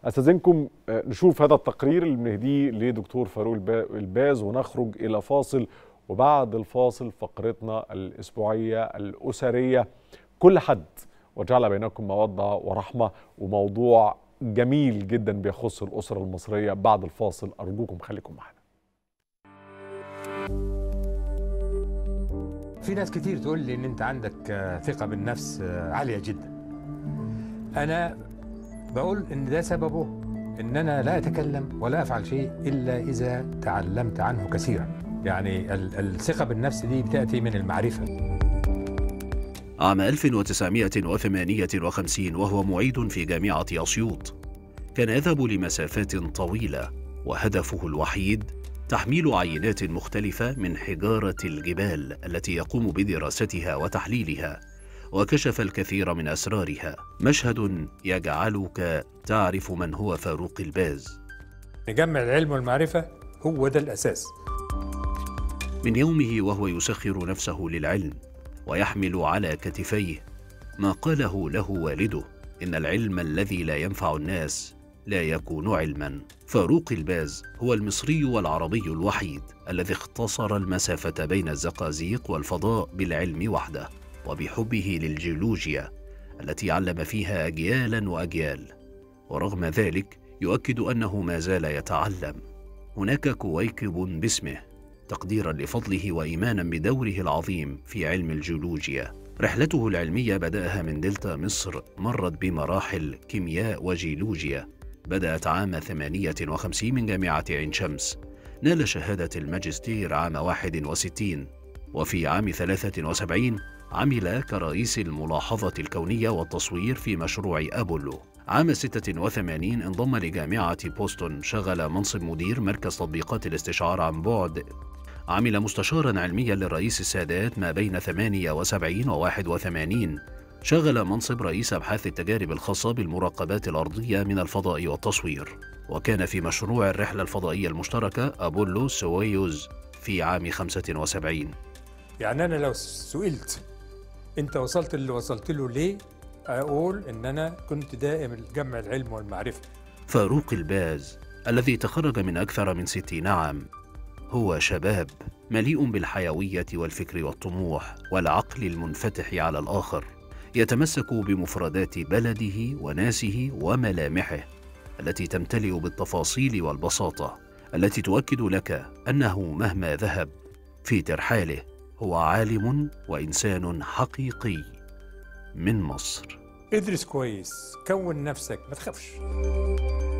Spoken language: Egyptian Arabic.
استاذنكم نشوف هذا التقرير اللي بنهديه لدكتور فاروق الباز ونخرج الى فاصل وبعد الفاصل فقرتنا الاسبوعيه الاسريه كل حد وجعل بينكم موده ورحمه وموضوع جميل جدا بيخص الاسره المصريه بعد الفاصل ارجوكم خليكم معنا في ناس كتير تقول لي ان انت عندك ثقه بالنفس عاليه جدا انا بقول ان ده سببه ان انا لا اتكلم ولا افعل شيء الا اذا تعلمت عنه كثيرا يعني الثقه بالنفس دي بتاتي من المعرفه عام 1958 وهو معيد في جامعه اسيوط كان يذهب لمسافات طويله وهدفه الوحيد تحميل عينات مختلفه من حجاره الجبال التي يقوم بدراستها وتحليلها وكشف الكثير من اسرارها مشهد يجعلك تعرف من هو فاروق الباز نجمع العلم والمعرفه هو ده الاساس من يومه وهو يسخر نفسه للعلم ويحمل على كتفيه ما قاله له والده ان العلم الذي لا ينفع الناس لا يكون علما فاروق الباز هو المصري والعربي الوحيد الذي اختصر المسافه بين الزقازيق والفضاء بالعلم وحده وبحبه للجيولوجيا التي علم فيها اجيالا واجيال ورغم ذلك يؤكد انه ما زال يتعلم هناك كويكب باسمه تقديرا لفضله وايمانا بدوره العظيم في علم الجيولوجيا رحلته العلميه بداها من دلتا مصر مرت بمراحل كيمياء وجيولوجيا بدات عام 58 من جامعه عين شمس نال شهاده الماجستير عام 61 وفي عام 73 عمل كرئيس الملاحظة الكونية والتصوير في مشروع أبولو عام 86 انضم لجامعة بوسطن شغل منصب مدير مركز تطبيقات الاستشعار عن بعد عمل مستشارا علميا للرئيس السادات ما بين 78 و 81 شغل منصب رئيس أبحاث التجارب الخاصة بالمراقبات الأرضية من الفضاء والتصوير وكان في مشروع الرحلة الفضائية المشتركة أبولو سويوز في عام 75 يعني أنا لو سئلت انت وصلت اللي وصلت له ليه اقول ان انا كنت دائم جمع العلم والمعرفه فاروق الباز الذي تخرج من اكثر من ستين عام هو شباب مليء بالحيويه والفكر والطموح والعقل المنفتح على الاخر يتمسك بمفردات بلده وناسه وملامحه التي تمتلئ بالتفاصيل والبساطه التي تؤكد لك انه مهما ذهب في ترحاله هو عالم وانسان حقيقي من مصر ادرس كويس كون نفسك ما تخافش